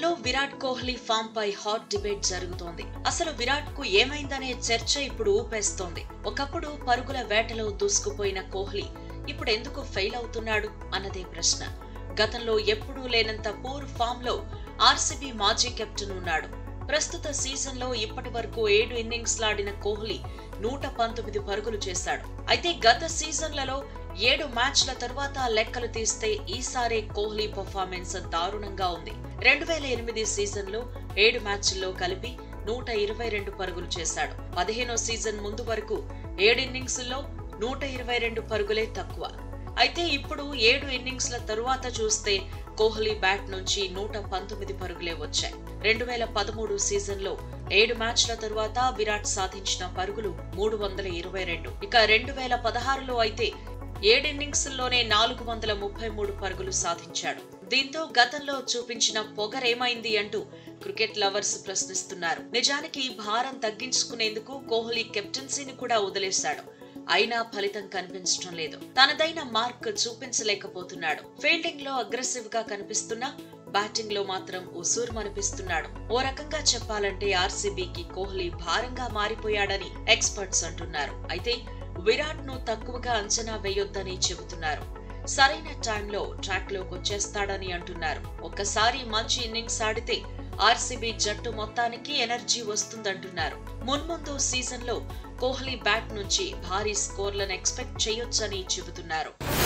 IPL లో Virat Kohli form పై hot debate జరుగుతోంది అసలు విరాట్ కు ఏమైందనే చర్చ ఇప్పుడు ఊపేస్తోంది ఒకప్పుడు పరుగుల వేటలో దూసుకుపోయిన కోహ్లీ ఇప్పుడు ఎందుకు ఫెయిల్ అవుతున్నాడు అన్నదే ప్రశ్న గతంలో ఎప్పుడూ లేనంత పూర్ ఫామ్ లో ఆర్సీబీ మాజీ కెప్టెన్ ఉన్నాడు ప్రస్తుత సీజన్ లో ఇప్పటి వరకు ఏడు ఇన్నింగ్స్ లాడిన కోహ్లీ నూట పంతొమ్మిది పరుగులు చేశాడు అయితే గత సీజన్లలో ఏడు మ్యాచ్ల తర్వాత లెక్కలు తీస్తే ఈసారి కోహ్లీ పర్ఫార్మెన్స్ దారుణంగా ఉంది రెండు వేల ఎనిమిది సీజన్ లో ఏడు మ్యాచ్ల్లో కలిపి నూట ఇరవై రెండు పరుగులు చేశాడు పదిహేనో సీజన్ ముందు వరకు ఏడు ఇన్నింగ్స్లో నూట ఇరవై రెండు పరుగులే తక్కువ అయితే ఇప్పుడు ఏడు ఇన్నింగ్స్ల తరువాత చూస్తే కోహ్లీ బ్యాట్ నుంచి నూట పంతొమ్మిది పరుగులే వచ్చాయి రెండు వేల పదమూడు సీజన్లో ఏడు మ్యాచ్ల తరువాత విరాట్ సాధించిన పరుగులు మూడు వందల ఇరవై రెండు ఇక రెండు వేల పదహారులో అయితే ఏడిన్నింగ్స్లోనే నాలుగు వందల ముప్పై మూడు పరుగులు సాధించాడు దీంతో గతంలో చూపించిన పొగరేమైంది అంటూ క్రికెట్ లవర్స్ ప్రశ్నిస్తున్నారు నిజానికి భారం తగ్గించుకునేందుకు కోహ్లీ కెప్టెన్సీని కూడా వదిలేశాడు అయినా ఫలితం కనిపించడం లేదు తనదైన మార్క్ చూపించలేకపోతున్నాడు ఫీల్డింగ్ లో అగ్రెసివ్ గా కనిపిస్తున్నా బ్యాటింగ్ లో మాత్రం ఉసూరుమనిపిస్తున్నాడు ఓ రకంగా చెప్పాలంటే ఆర్సీబీకి కోహ్లీ భారంగా మారిపోయాడని ఎక్స్పర్ట్స్ అంటున్నారు అయితే విరాట్ ను తక్కువగా అంచనా వేయొద్దని చెబుతున్నారు సరైన టైంలో ట్రాక్ లోకి వచ్చేస్తాడని అంటున్నారు ఒక్కసారి మంచి ఇన్నింగ్స్ ఆడితే ఆర్సీబీ జట్టు మొత్తానికి ఎనర్జీ వస్తుందంటున్నారు మున్ముందు సీజన్ లో కోహ్లీ బ్యాట్ నుంచి భారీ స్కోర్లను ఎక్స్పెక్ట్ చేయొచ్చని చెబుతున్నారు